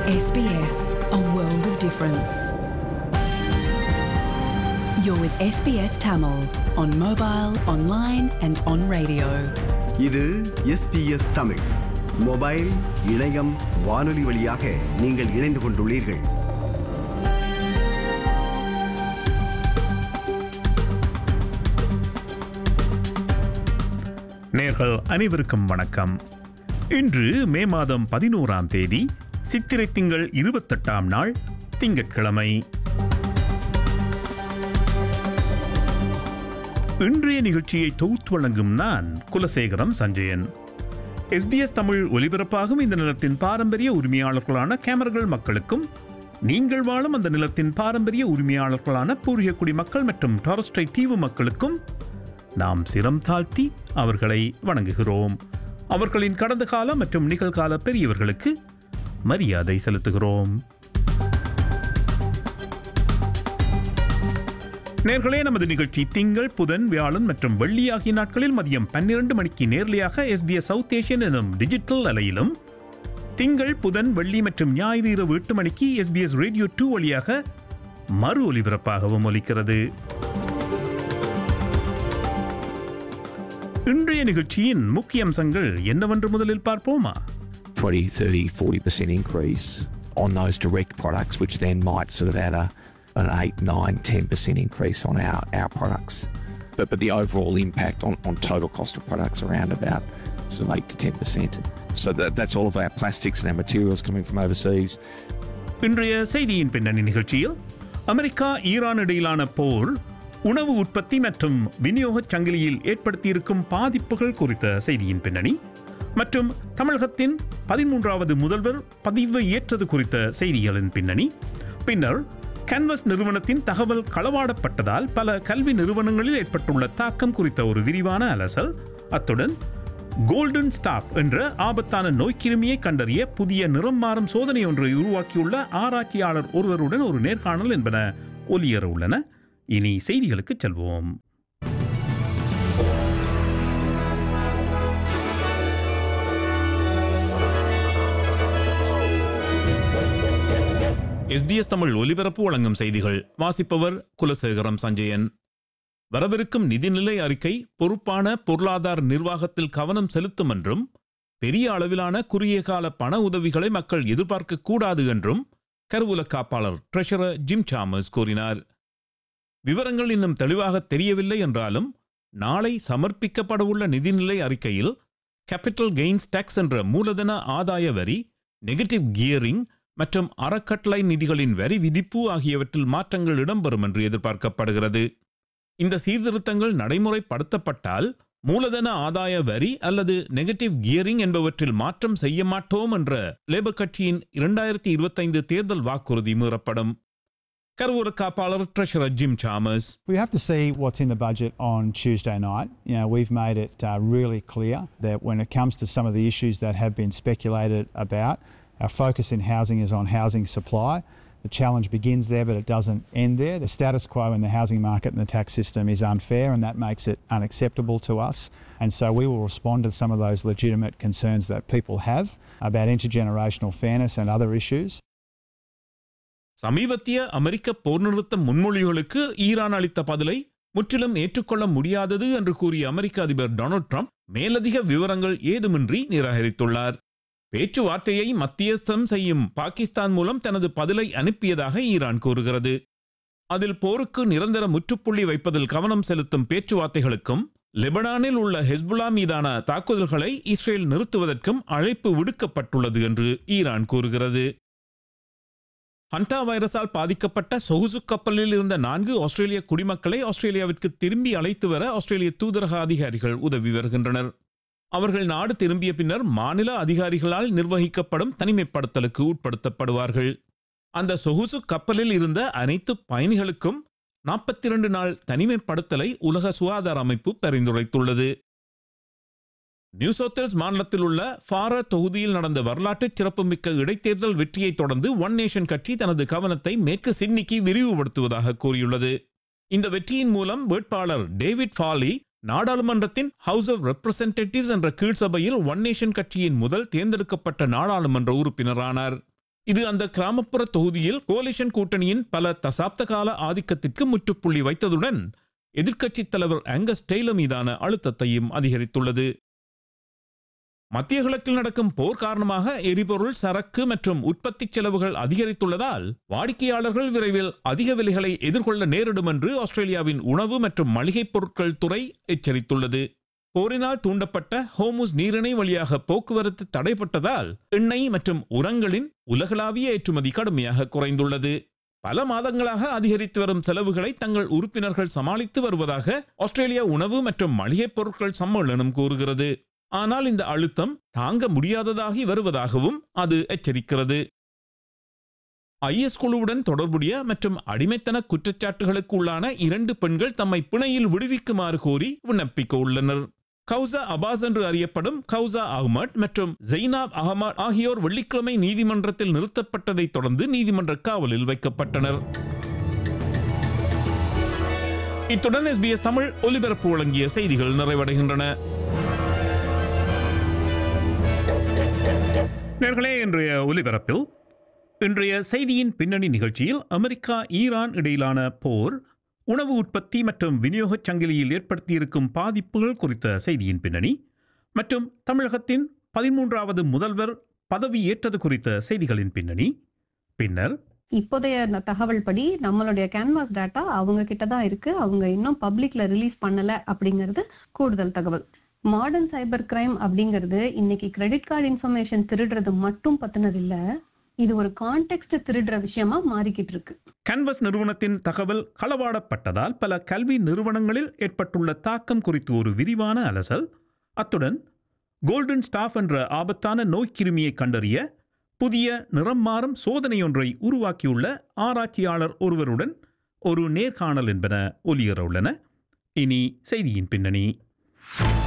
SBS, a world of difference. You're with SBS Tamil on mobile, online, and on radio. இது SBS Tamil mobile இணையம் வானொலி வழியாக நீங்கள் இணைந்து கொண்டுள்ளீர்கள் நேர்கள் அனைவருக்கும் வணக்கம் இன்று மே மாதம் பதினோராம் தேதி சித்திரை திங்கள் இருபத்தெட்டாம் நாள் திங்கட்கிழமை இன்றைய நிகழ்ச்சியை தொகுத்து வழங்கும் நான் குலசேகரம் சஞ்சயன் எஸ்பிஎஸ் தமிழ் ஒலிபரப்பாகும் இந்த நிலத்தின் பாரம்பரிய உரிமையாளர்களான கேமர்கள் மக்களுக்கும் நீங்கள் வாழும் அந்த நிலத்தின் பாரம்பரிய உரிமையாளர்களான பூர்வீக குடிமக்கள் மற்றும் டாரஸ்டை தீவு மக்களுக்கும் நாம் சிரம் தாழ்த்தி அவர்களை வணங்குகிறோம் அவர்களின் கடந்த கால மற்றும் நிகழ்கால பெரியவர்களுக்கு மரியாதை செலுத்துகிறோம் நேர்களே நமது நிகழ்ச்சி திங்கள் புதன் வியாழன் மற்றும் வெள்ளி ஆகிய நாட்களில் மதியம் பன்னிரண்டு மணிக்கு நேர்லையாக எஸ்பிஎஸ் சவுத் ஏஷியன் எனும் டிஜிட்டல் அலையிலும் திங்கள் புதன் வெள்ளி மற்றும் ஞாயிறு இரவு எட்டு மணிக்கு எஸ்பிஎஸ் ரேடியோ டூ வழியாக மறு ஒலிபரப்பாகவும் ஒலிக்கிறது இன்றைய நிகழ்ச்சியின் முக்கிய அம்சங்கள் என்னவென்று முதலில் பார்ப்போமா 20, 30, 40% increase on those direct products, which then might sort of add a, an 8, 9, 10% increase on our, our products. But, but the overall impact on, on total cost of products around about sort of 8 to 10%. So that, that's all of our plastics and our materials coming from overseas. இன்றைய செய்தியின் பின்னணி நிகழ்ச்சியில் America Iran இடையிலான போர் உணவு உற்பத்தி மற்றும் விநியோகச் சங்கிலியில் ஏற்படுத்தியிருக்கும் பாதிப்புகள் குறித்த செய்தியின் பின்னணி மற்றும் தமிழகத்தின் பதிமூன்றாவது முதல்வர் பதிவு ஏற்றது குறித்த செய்திகளின் பின்னணி பின்னர் கேன்வஸ் நிறுவனத்தின் தகவல் களவாடப்பட்டதால் பல கல்வி நிறுவனங்களில் ஏற்பட்டுள்ள தாக்கம் குறித்த ஒரு விரிவான அலசல் அத்துடன் கோல்டன் ஸ்டாப் என்ற ஆபத்தான நோய்க்கிருமியை கண்டறிய புதிய நிறம் மாறும் சோதனை ஒன்றை உருவாக்கியுள்ள ஆராய்ச்சியாளர் ஒருவருடன் ஒரு நேர்காணல் என்பன ஒலியேற உள்ளன இனி செய்திகளுக்கு செல்வோம் எஸ்பிஎஸ் தமிழ் ஒலிபரப்பு வழங்கும் செய்திகள் வாசிப்பவர் குலசேகரம் சஞ்சயன் வரவிருக்கும் நிதிநிலை அறிக்கை பொறுப்பான பொருளாதார நிர்வாகத்தில் கவனம் செலுத்தும் என்றும் பெரிய அளவிலான குறுகிய கால பண உதவிகளை மக்கள் எதிர்பார்க்க கூடாது என்றும் கருவூல காப்பாளர் ட்ரெஷரர் ஜிம் சாமர்ஸ் கூறினார் விவரங்கள் இன்னும் தெளிவாக தெரியவில்லை என்றாலும் நாளை சமர்ப்பிக்கப்படவுள்ள நிதிநிலை அறிக்கையில் கேபிட்டல் கெயின்ஸ் டாக்ஸ் என்ற மூலதன ஆதாய வரி நெகட்டிவ் கியரிங் மற்றும் அறக்கட்டளை நிதிகளின் வரி விதிப்பு ஆகியவற்றில் மாற்றங்கள் இடம்பெறும் என்று எதிர்பார்க்கப்படுகிறது இந்த சீர்திருத்தங்கள் நடைமுறைப்படுத்தப்பட்டால் மூலதன ஆதாய வரி அல்லது நெகட்டிவ் கியரிங் என்பவற்றில் மாற்றம் செய்ய மாட்டோம் என்ற லேபர் கட்சியின் இரண்டாயிரத்தி இருபத்தைந்து தேர்தல் வாக்குறுதி மீறப்படும் கருவூல காப்பாளர் treasurer Jim Chalmers We have to see what's in the budget on Tuesday night. You know, we've made it uh, really clear that when it comes to some of the issues that have been speculated about, our focus in housing is on housing supply. The challenge begins there, but it doesn't end there. The status quo in the housing market and the tax system is unfair, and that makes it unacceptable to us. And so we will respond to some of those legitimate concerns that people have about intergenerational fairness and other issues. சமீபத்திய அமெரிக்க போர் நிறுத்த முன்மொழிகளுக்கு Iran அளித்த பதிலை முற்றிலும் ஏற்றுக்கொள்ள முடியாதது என்று கூறிய அமெரிக்க அதிபர் டொனால்ட் ட்ரம்ப் மேலதிக விவரங்கள் ஏதுமின்றி நிராகரித்துள்ளார் பேச்சுவார்த்தையை மத்தியஸ்தம் செய்யும் பாகிஸ்தான் மூலம் தனது பதிலை அனுப்பியதாக ஈரான் கூறுகிறது அதில் போருக்கு நிரந்தர முற்றுப்புள்ளி வைப்பதில் கவனம் செலுத்தும் பேச்சுவார்த்தைகளுக்கும் லெபனானில் உள்ள ஹெஸ்புல்லா மீதான தாக்குதல்களை இஸ்ரேல் நிறுத்துவதற்கும் அழைப்பு விடுக்கப்பட்டுள்ளது என்று ஈரான் கூறுகிறது ஹண்டா வைரஸால் பாதிக்கப்பட்ட சொகுசு கப்பலில் இருந்த நான்கு ஆஸ்திரேலிய குடிமக்களை ஆஸ்திரேலியாவிற்கு திரும்பி அழைத்து வர ஆஸ்திரேலிய தூதரக அதிகாரிகள் உதவி வருகின்றனர் அவர்கள் நாடு திரும்பிய பின்னர் மாநில அதிகாரிகளால் நிர்வகிக்கப்படும் தனிமைப்படுத்தலுக்கு உட்படுத்தப்படுவார்கள் அந்த சொகுசு கப்பலில் இருந்த அனைத்து பயணிகளுக்கும் நாற்பத்தி இரண்டு நாள் தனிமைப்படுத்தலை உலக சுகாதார அமைப்பு பரிந்துரைத்துள்ளது நியூ சவுத் வேல்ஸ் மாநிலத்தில் உள்ள ஃபாரா தொகுதியில் நடந்த வரலாற்று சிறப்புமிக்க இடைத்தேர்தல் வெற்றியை தொடர்ந்து ஒன் நேஷன் கட்சி தனது கவனத்தை மேற்கு சிட்னிக்கு விரிவுபடுத்துவதாக கூறியுள்ளது இந்த வெற்றியின் மூலம் வேட்பாளர் டேவிட் ஃபாலி நாடாளுமன்றத்தின் ஹவுஸ் ஆஃப் ரெப்ரசன்டேட்டிவ்ஸ் என்ற கீழ்சபையில் ஒன் நேஷன் கட்சியின் முதல் தேர்ந்தெடுக்கப்பட்ட நாடாளுமன்ற உறுப்பினரானார் இது அந்த கிராமப்புற தொகுதியில் கோலிஷன் கூட்டணியின் பல தசாப்த கால ஆதிக்கத்திற்கு முற்றுப்புள்ளி வைத்ததுடன் எதிர்க்கட்சித் தலைவர் ஆங்கஸ் டெய்லர் மீதான அழுத்தத்தையும் அதிகரித்துள்ளது மத்திய கிழக்கில் நடக்கும் போர் காரணமாக எரிபொருள் சரக்கு மற்றும் உற்பத்தி செலவுகள் அதிகரித்துள்ளதால் வாடிக்கையாளர்கள் விரைவில் அதிக விலைகளை எதிர்கொள்ள நேரிடும் என்று ஆஸ்திரேலியாவின் உணவு மற்றும் மளிகைப் பொருட்கள் துறை எச்சரித்துள்ளது போரினால் தூண்டப்பட்ட ஹோமுஸ் நீரிணை வழியாக போக்குவரத்து தடைப்பட்டதால் எண்ணெய் மற்றும் உரங்களின் உலகளாவிய ஏற்றுமதி கடுமையாக குறைந்துள்ளது பல மாதங்களாக அதிகரித்து வரும் செலவுகளை தங்கள் உறுப்பினர்கள் சமாளித்து வருவதாக ஆஸ்திரேலியா உணவு மற்றும் மளிகைப் பொருட்கள் சம்மேளனம் கூறுகிறது ஆனால் இந்த அழுத்தம் தாங்க முடியாததாகி வருவதாகவும் அது எச்சரிக்கிறது ஐஎஸ் குழுவுடன் தொடர்புடைய மற்றும் அடிமைத்தன குற்றச்சாட்டுகளுக்கு உள்ளான இரண்டு பெண்கள் தம்மை பிணையில் விடுவிக்குமாறு கோரி விண்ணப்பிக்க உள்ளனர் கௌசா அபாஸ் என்று அறியப்படும் கௌசா அஹ்மத் மற்றும் ஜெய்னாப் அகமத் ஆகியோர் வெள்ளிக்கிழமை நீதிமன்றத்தில் நிறுத்தப்பட்டதைத் தொடர்ந்து நீதிமன்ற காவலில் வைக்கப்பட்டனர் இத்துடன் எஸ்பிஎஸ் தமிழ் ஒலிபரப்பு வழங்கிய செய்திகள் நிறைவடைகின்றன நேர்களே இன்றைய ஒலிபரப்பில் இன்றைய செய்தியின் பின்னணி நிகழ்ச்சியில் அமெரிக்கா ஈரான் இடையிலான போர் உணவு உற்பத்தி மற்றும் விநியோகச் சங்கிலியில் ஏற்படுத்தியிருக்கும் பாதிப்புகள் குறித்த செய்தியின் பின்னணி மற்றும் தமிழகத்தின் பதிமூன்றாவது முதல்வர் பதவி ஏற்றது குறித்த செய்திகளின் பின்னணி பின்னர் இப்போதைய ந- தகவல் படி நம்மளுடைய கேன்வாஸ் டேட்டா அவங்க கிட்ட தான் இருக்கு அவங்க இன்னும் பப்ளிக்ல ரிலீஸ் பண்ணல அப்படிங்கிறது கூடுதல் தகவல் மாடர்ன் சைபர் கிரைம் அப்படிங்கிறது இன்னைக்கு கிரெடிட் கார்டு இன்ஃபர்மேஷன் திருடுறது மட்டும் பத்தினது இல்ல இது ஒரு கான்டெக்ட் திருடுற விஷயமா மாறிக்கிட்டு இருக்கு கேன்வஸ் நிறுவனத்தின் தகவல் களவாடப்பட்டதால் பல கல்வி நிறுவனங்களில் ஏற்பட்டுள்ள தாக்கம் குறித்து ஒரு விரிவான அலசல் அத்துடன் கோல்டன் ஸ்டாஃப் என்ற ஆபத்தான நோய்க்கிருமியை கண்டறிய புதிய நிறம் மாறும் சோதனையொன்றை உருவாக்கியுள்ள ஆராய்ச்சியாளர் ஒருவருடன் ஒரு நேர்காணல் என்பன ஒலியற உள்ளன இனி செய்தியின் பின்னணி